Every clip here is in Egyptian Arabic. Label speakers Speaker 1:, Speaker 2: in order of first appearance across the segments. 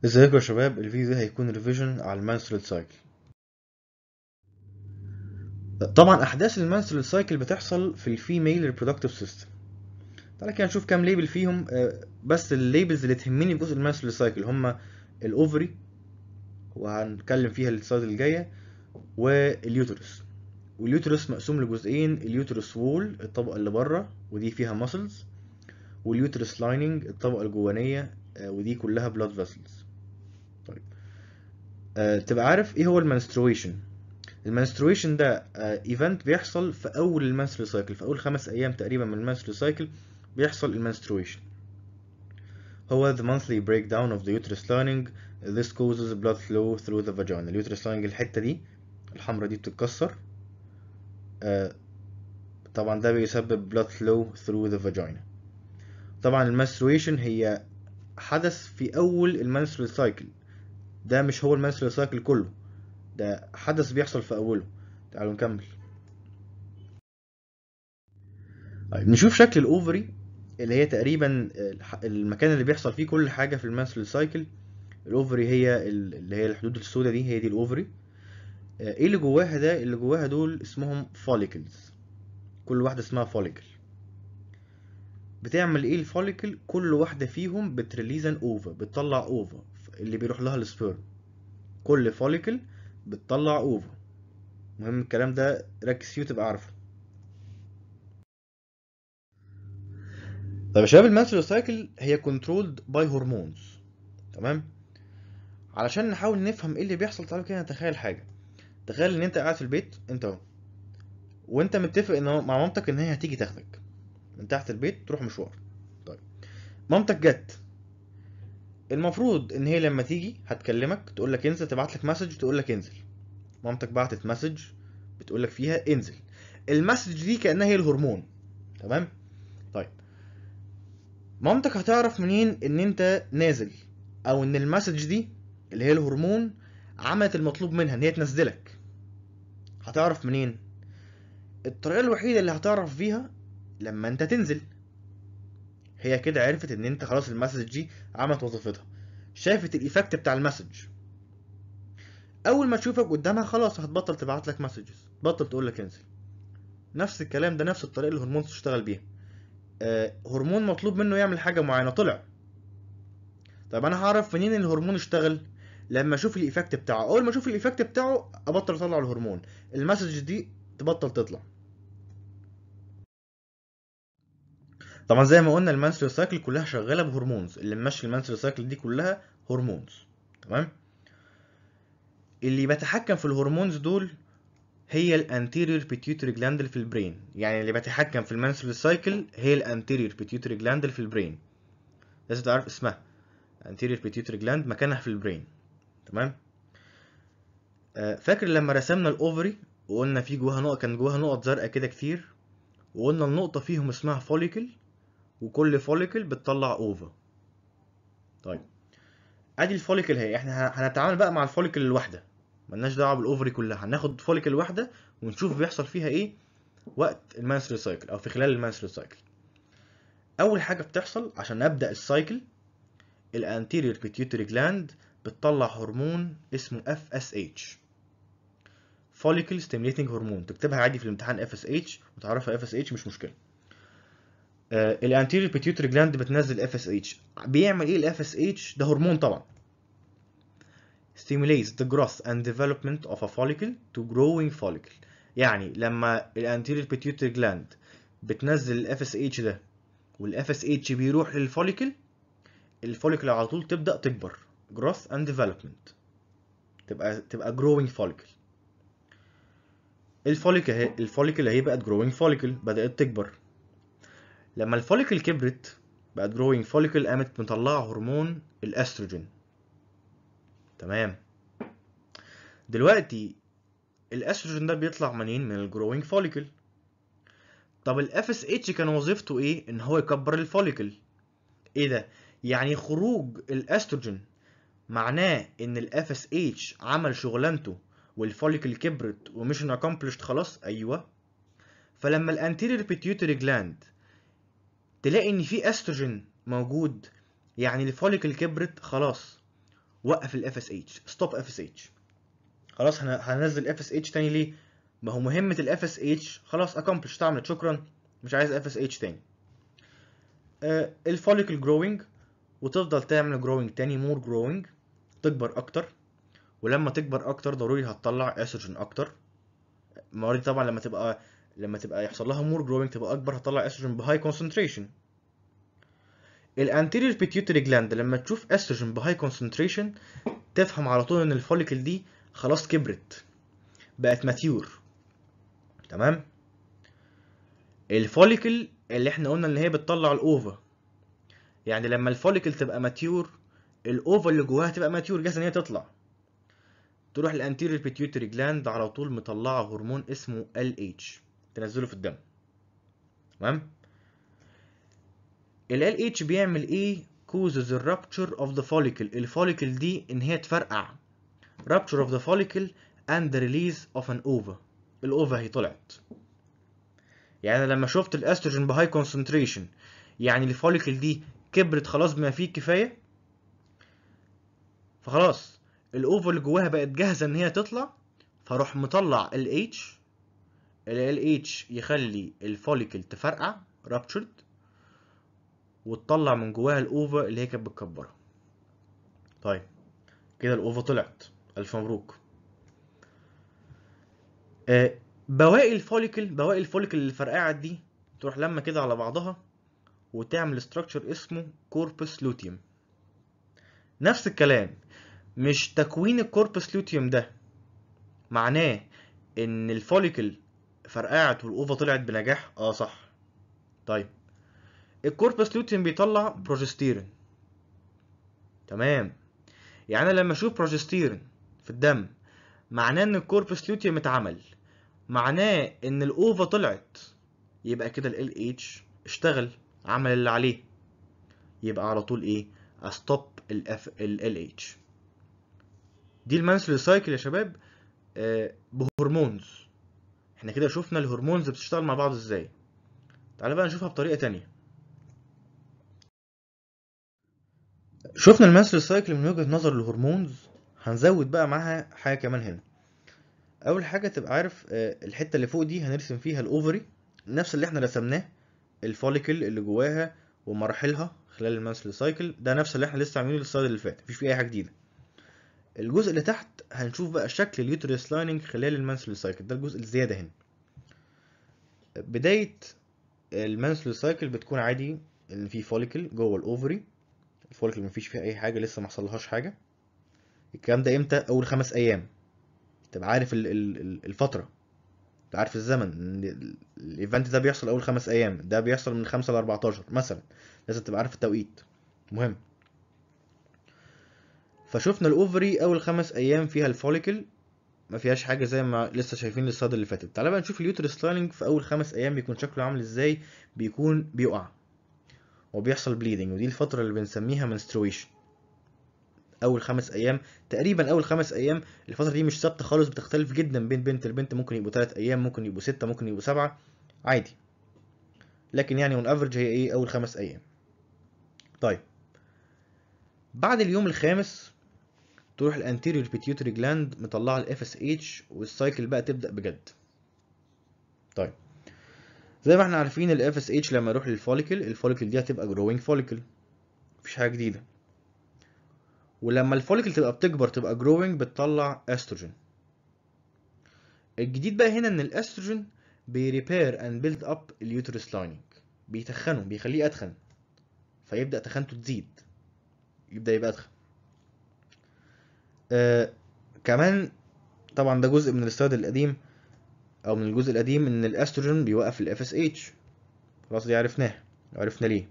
Speaker 1: ازيكم يا شباب الفيديو ده هيكون ريفيجن على المانسترال سايكل طبعا احداث المانسترال سايكل بتحصل في الفيميل ريبرودكتيف سيستم تعالى كده نشوف كام ليبل فيهم آه، بس الليبلز اللي تهمني في جزء المانسترال سايكل هما الاوفري وهنتكلم فيها السلايد الجايه واليوترس واليوترس مقسوم لجزئين اليوترس وول الطبقه اللي بره ودي فيها ماسلز واليوترس لايننج الطبقه الجوانيه آه، ودي كلها بلاد فاسلز طيب آه، تبقى عارف ايه هو المنسترويشن المنسترويشن ده ايفنت بيحصل في اول المنسترال سايكل في اول خمس ايام تقريبا من المنسترال سايكل بيحصل المنسترويشن هو the monthly breakdown of the uterus lining this causes blood flow through the vagina اليوترس lining الحتة دي الحمرا دي بتتكسر آه، طبعا ده بيسبب blood flow through the vagina طبعا المنسترويشن هي حدث في اول المنسترال سايكل ده مش هو المنسترال سايكل كله ده حدث بيحصل في اوله تعالوا نكمل طيب نشوف شكل الاوفري اللي هي تقريبا الح- المكان اللي بيحصل فيه كل حاجه في المنسترال سايكل الاوفري هي ال- اللي هي الحدود السوداء دي هي دي الاوفري آه، ايه اللي جواها ده اللي جواها دول اسمهم فوليكلز كل واحده اسمها فوليكل بتعمل ايه الفوليكل كل واحده فيهم بتريليز ان اوفا بتطلع اوفا اللي بيروح لها السبيرم كل فوليكل بتطلع اوفا مهم الكلام ده ركز فيه وتبقى عارفه طيب يا شباب المنسترال سايكل هي كنترولد باي هرمونز تمام علشان نحاول نفهم ايه اللي بيحصل تعالوا كده نتخيل حاجه تخيل ان انت قاعد في البيت انت اهو وانت متفق ان مع مامتك ان هي هتيجي تاخدك من تحت البيت تروح مشوار طيب مامتك جت المفروض ان هي لما تيجي هتكلمك تقول لك انزل تبعت لك مسج تقول لك انزل مامتك بعتت مسج بتقول لك فيها انزل المسج دي كانها هي الهرمون تمام طيب مامتك هتعرف منين ان انت نازل او ان المسج دي اللي هي الهرمون عملت المطلوب منها ان هي تنزلك هتعرف منين الطريقه الوحيده اللي هتعرف بيها لما انت تنزل هي كده عرفت ان انت خلاص المسج دي عملت وظيفتها شافت الايفكت بتاع المسج اول ما تشوفك قدامها خلاص هتبطل تبعت لك مسجز تبطل تقول لك انزل نفس الكلام ده نفس الطريقه اللي الهرمون تشتغل بيها آه هرمون مطلوب منه يعمل حاجه معينه طلع طيب انا هعرف منين الهرمون اشتغل لما اشوف الايفكت بتاعه اول ما اشوف الايفكت بتاعه ابطل اطلع الهرمون المسج دي تبطل تطلع طبعا زي ما قلنا المانسترال سايكل كلها شغاله بهرمونز اللي ماشي المانسترال سايكل دي كلها هرمونز تمام اللي بيتحكم في الهرمونز دول هي الانتيريور بيتيوتري جلاند اللي في البرين يعني اللي بيتحكم في المانسترال سايكل هي الانتيريور بيتيوتري جلاند اللي في البرين لازم تعرف اسمها anterior pituitary gland مكانها في البرين تمام آه، فاكر لما رسمنا الاوفري وقلنا في جواها نقط كان جواها نقط زرقاء كده كتير وقلنا النقطة فيهم اسمها فوليكل وكل فوليكل بتطلع اوفا طيب ادي الفوليكل اهي احنا ه- هنتعامل بقى مع الفوليكل الواحدة ملناش دعوة بالاوفري كلها هناخد فوليكل واحدة ونشوف بيحصل فيها ايه وقت المانسترال سايكل او في خلال المانسترال سايكل اول حاجة بتحصل عشان ابدأ السايكل الانتيريور بيتيوتري جلاند بتطلع هرمون اسمه FSH follicle stimulating hormone تكتبها عادي في الامتحان FSH وتعرفها FSH مش مشكلة الانتيريور بيتيوتري جلاند بتنزل FSH بيعمل ايه ال FSH ده هرمون طبعا stimulates the growth and development of a follicle to growing follicle يعني لما الانتيريور بيتيوتري جلاند بتنزل ال FSH ده وال FSH بيروح للفوليكل الفوليكل على طول تبدأ تكبر growth and development تبقى تبقى growing follicle الفوليكل اهي الفوليكل اهي بقت growing follicle بدأت تكبر لما الفوليكل كبرت بقت growing follicle قامت مطلعة هرمون الاستروجين تمام دلوقتي الاستروجين ده بيطلع منين من الجروينج فوليكل طب الاف اس اتش كان وظيفته ايه ان هو يكبر الفوليكل ايه ده يعني خروج الاستروجين معناه ان الاف اس اتش عمل شغلانته والفوليكل كبرت وميشن اكومبلشت خلاص ايوه فلما الانتيريور بيتيوتري جلاند تلاقي ان في استروجين موجود يعني الفوليكل كبرت خلاص وقف الاف اس اتش ستوب اف اس اتش خلاص هن- هننزل اف اس اتش تاني ليه ما هو مهمه الاف اس اتش خلاص اكمبلش اتعملت شكرا مش عايز اف اس اتش تاني آه الفوليكل جروينج وتفضل تعمل جروينج تاني مور جروينج تكبر اكتر ولما تكبر اكتر ضروري هتطلع استروجين اكتر الموارد دي طبعا لما تبقى لما تبقى يحصل لها مور جروينج تبقى اكبر هتطلع استروجين بهاي كونسنتريشن الانتيريور بيتيوتري جلاند لما تشوف استروجين بهاي كونسنتريشن تفهم على طول ان الفوليكل دي خلاص كبرت بقت ماتيور تمام الفوليكل اللي احنا قلنا ان هي بتطلع الاوفا يعني لما الفوليكل تبقى ماتيور الاوفا اللي جواها تبقى ماتيور جاهزه ان هي تطلع تروح الانتيريور بيتيوتري جلاند على طول مطلعه هرمون اسمه LH تنزله في الدم تمام ال LH بيعمل ايه causes the rupture of the follicle الفوليكل دي ان هي تفرقع rupture of the follicle and the release of an ova الاوفا هي طلعت يعني أنا لما شفت الاستروجين بهاي كونسنتريشن يعني الفوليكل دي كبرت خلاص بما فيه الكفايه فخلاص الاوفا اللي جواها بقت جاهزه ان هي تطلع فاروح مطلع ال H ال H يخلي الفوليكل تفرقع ruptured وتطلع من جواها الاوفا اللي هي كانت بتكبرها طيب كده الاوفا طلعت الف مبروك آه، بواقي الفوليكل بواقي الفوليكل اللي فرقعت دي تروح لما كده على بعضها وتعمل structure اسمه كوربس لوتيوم نفس الكلام مش تكوين الكوربس لوتيوم ده معناه ان الفوليكل فرقعت والاوفا طلعت بنجاح اه صح طيب الكوربس لوتيوم بيطلع بروجستيرين تمام يعني انا لما اشوف بروجستيرين في الدم معناه ان الكوربس لوتيوم اتعمل معناه ان الاوفا طلعت يبقى كده ال اتش اشتغل عمل اللي عليه يبقى على طول ايه استوب الاف ال اتش دي المنسل سايكل يا شباب آه، بهرمونز احنا كده شفنا الهرمونز بتشتغل مع بعض ازاي تعالى بقى نشوفها بطريقة تانية شفنا المنسل سايكل من وجهة نظر الهرمونز هنزود بقى معاها حاجة كمان هنا اول حاجة تبقى عارف آه، الحتة اللي فوق دي هنرسم فيها الاوفري نفس اللي احنا رسمناه الفوليكل اللي جواها ومراحلها خلال المنسل سايكل ده نفس اللي احنا لسه عاملينه السلايد اللي فات مفيش فيه اي حاجة جديدة الجزء اللي تحت هنشوف بقى شكل اليوتريس لايننج خلال المنسل سايكل ده الجزء الزيادة هنا بداية المنسل سايكل بتكون عادي ان في فوليكل جوه الاوفري الفوليكل مفيش فيها اي حاجة لسه محصلهاش حاجة الكلام ده امتى اول خمس ايام تبقى عارف ال- ال- ال- الفترة تبقى عارف الزمن ان ال- الايفنت ده بيحصل اول خمس ايام ده بيحصل من خمسة ل 14 مثلا لازم تبقى عارف التوقيت مهم فشفنا الاوفري اول خمس ايام فيها الفوليكل ما فيهاش حاجه زي ما لسه شايفين الصيد اللي فاتت تعالى بقى نشوف اليوترس لايننج في اول خمس ايام بيكون شكله عامل ازاي بيكون بيقع وبيحصل بليدنج ودي الفتره اللي بنسميها menstruation اول خمس ايام تقريبا اول خمس ايام الفتره دي مش ثابته خالص بتختلف جدا بين بنت لبنت ممكن يبقوا ثلاث ايام ممكن يبقوا ستة ممكن يبقوا سبعة عادي لكن يعني اون افريج هي ايه اول خمس ايام طيب بعد اليوم الخامس تروح الانتيريور بيتيوتري جلاند مطلعه الاف اس اتش والسايكل بقى تبدا بجد طيب زي ما احنا عارفين الاف اس اتش لما يروح للفوليكل الفوليكل دي هتبقى جروينج فوليكل مفيش حاجه جديده ولما الفوليكل تبقى بتكبر تبقى جروينج بتطلع استروجين الجديد بقى هنا ان الاستروجين بيريبير اند بيلد اب اليوترس لايننج بيتخنه بيخليه اتخن فيبدا تخنته تزيد يبدا يبقى اتخن آه كمان طبعا ده جزء من السلايد القديم او من الجزء القديم ان الاستروجين بيوقف الاف اس اتش خلاص دي عرفناها عرفنا ليه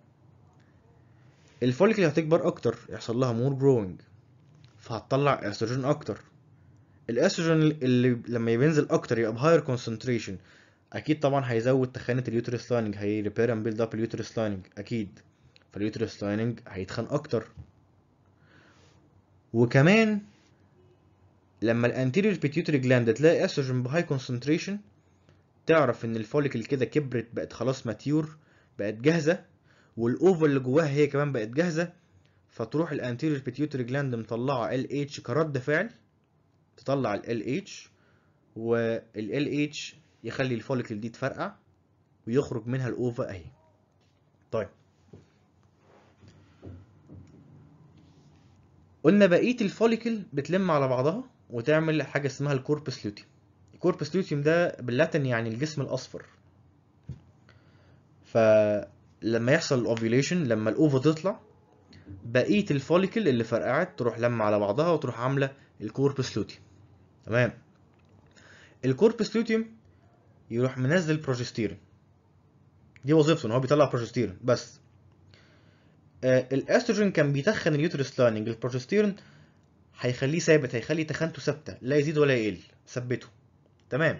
Speaker 1: الفوليكل هتكبر اكتر يحصل لها مور جروينج فهتطلع استروجين اكتر الاستروجين اللي لما بينزل اكتر يبقى بهاير كونسنتريشن اكيد طبعا هيزود تخانه اليوترس لايننج هي ريبير اند بيلد اب اليوترس لايننج اكيد فاليوترس لايننج هيتخن اكتر وكمان لما الانتيريور بيتيوتري جلاند تلاقي استروجين بهاي كونسنتريشن تعرف ان الفوليكل كده كبرت بقت خلاص ماتيور بقت جاهزه والاوفر اللي جواها هي كمان بقت جاهزه فتروح الانتيريور بيتيوتري جلاند مطلعه ال اتش كرد فعل تطلع ال اتش وال اتش يخلي الفوليكل دي تفرقع ويخرج منها الاوفا اهي طيب قلنا بقيه الفوليكل بتلم على بعضها وتعمل حاجه اسمها الكوربس لوتيوم الكوربس لوتيوم ده باللاتن يعني الجسم الاصفر فلما يحصل الاوفيوليشن لما الاوفا تطلع بقيه الفوليكل اللي فرقعت تروح لما على بعضها وتروح عامله الكوربس لوتيوم تمام الكوربس لوتيوم يروح منزل بروجستيرون دي وظيفته ان هو بيطلع بروجستيرون بس آه الاستروجين كان بيتخن اليوترس لايننج البروجستيرون هيخليه ثابت هيخلي تخنته ثابته لا يزيد ولا يقل ثبته تمام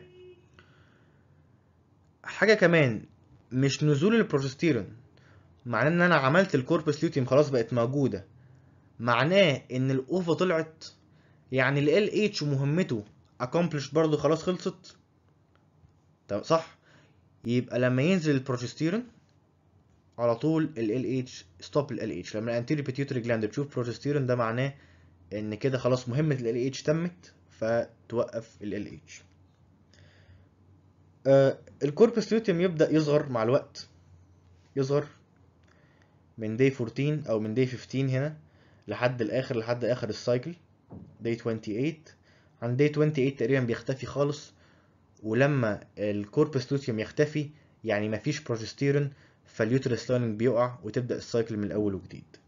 Speaker 1: حاجه كمان مش نزول البروجستيرون معناه ان انا عملت الكوربس لوتيوم خلاص بقت موجوده معناه ان الاوفا طلعت يعني ال اتش مهمته accomplished برضه خلاص خلصت طب صح يبقى لما ينزل البروجستيرون على طول ال اتش ستوب ال اتش لما الانتيريور بيتيوتري جلاند تشوف بروجستيرون ده معناه ان كده خلاص مهمه ال اتش تمت فتوقف ال اتش آه الكوربس لوتيوم يبدا يصغر مع الوقت يصغر من داي 14 او من داي 15 هنا لحد الاخر لحد اخر السايكل داي 28 عند داي 28 تقريبا بيختفي خالص ولما الكوربس لوتيوم يختفي يعني مفيش بروجستيرون فاليوترس لايننج بيقع وتبدا السايكل من الاول وجديد